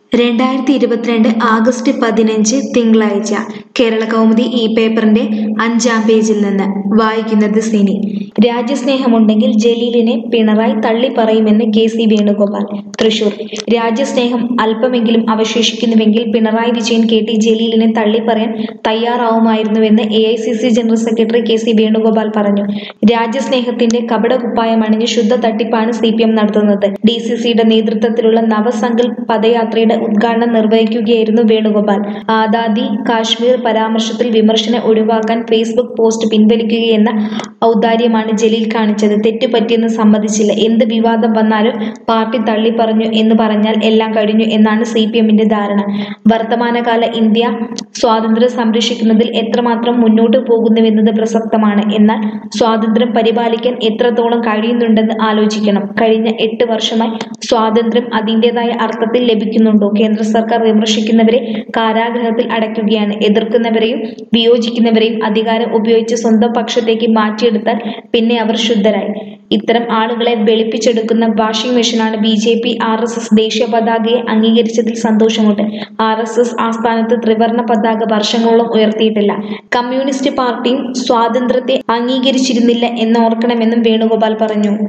രണ്ടായിരത്തി ഇരുപത്തിരണ്ട് ആഗസ്റ്റ് പതിനഞ്ച് തിങ്കളാഴ്ച കേരള കൗമുദി ഈ പേപ്പറിന്റെ അഞ്ചാം പേജിൽ നിന്ന് വായിക്കുന്നത് സിനി രാജ്യസ്നേഹമുണ്ടെങ്കിൽ ജലീലിനെ പിണറായി തള്ളിപ്പറയുമെന്ന് കെ സി വേണുഗോപാൽ തൃശൂർ രാജ്യസ്നേഹം അല്പമെങ്കിലും അവശേഷിക്കുന്നുവെങ്കിൽ പിണറായി വിജയൻ കെ ടി ജലീലിനെ തള്ളിപ്പറയാൻ തയ്യാറാവുമായിരുന്നുവെന്ന് A I C C general secretary K C Venugopal പറഞ്ഞു രാജ്യസ്നേഹത്തിന്റെ കപടകുപ്പായം അണിഞ്ഞ് ശുദ്ധ തട്ടിപ്പാണ് സി പി എം നടത്തുന്നത് ഡി സി സിയുടെ നേതൃത്വത്തിലുള്ള നവസങ്കൽപ് പദയാത്രയുടെ ഉദ്ഘാടനം നിർവഹിക്കുകയായിരുന്നു വേണുഗോപാൽ ആദാദി കാശ്മീർ പരാമർശത്തിൽ വിമർശനം ഒഴിവാക്കാൻ ഫേസ്ബുക്ക് പോസ്റ്റ് പിൻവലിക്കുകയെന്ന ഔദാര്യമാണ് ജലീൽ കാണിച്ചത് തെറ്റുപറ്റിയെന്ന് സമ്മതിച്ചില്ല എന്ത് വിവാദം വന്നാലും പാർട്ടി തള്ളിപ്പറഞ്ഞു എന്ന് പറഞ്ഞാൽ എല്ലാം കഴിഞ്ഞു എന്നാണ് സി പി എമ്മിന്റെ ധാരണ വർത്തമാനകാല ഇന്ത്യ സ്വാതന്ത്ര്യം സംരക്ഷിക്കുന്നതിൽ എത്രമാത്രം മുന്നോട്ട് പോകുന്നുവെന്നത് പ്രസക്തമാണ് എന്നാൽ സ്വാതന്ത്ര്യം പരിപാലിക്കാൻ എത്രത്തോളം കഴിയുന്നുണ്ടെന്ന് ആലോചിക്കണം കഴിഞ്ഞ എട്ട് വർഷമായി സ്വാതന്ത്ര്യം അതിൻ്റെതായ അർത്ഥത്തിൽ ലഭിക്കുന്നുണ്ടോ കേന്ദ്ര സർക്കാർ വിമർശിക്കുന്നവരെ കാരാഗൃഹത്തിൽ അടയ്ക്കുകയാണ് എതിർക്കുന്നവരെയും വിയോജിക്കുന്നവരെയും അധികാരം ഉപയോഗിച്ച് സ്വന്തം പക്ഷത്തേക്ക് മാറ്റിയെടുത്താൽ പിന്നെ അവർ ശുദ്ധരായി ഇത്തരം ആളുകളെ വെളുപ്പിച്ചെടുക്കുന്ന വാഷിംഗ് മെഷീനാണ് B J P R S S ദേശീയ പതാകയെ അംഗീകരിച്ചതിൽ സന്തോഷമുണ്ട് ആർ എസ് എസ് ആസ്ഥാനത്ത് ത്രിവർണ പതാക വർഷങ്ങളോളം ഉയർത്തിയിട്ടില്ല കമ്മ്യൂണിസ്റ്റ് പാർട്ടിയും സ്വാതന്ത്ര്യത്തെ അംഗീകരിച്ചിരുന്നില്ല എന്നോർക്കണമെന്നും വേണുഗോപാൽ പറഞ്ഞു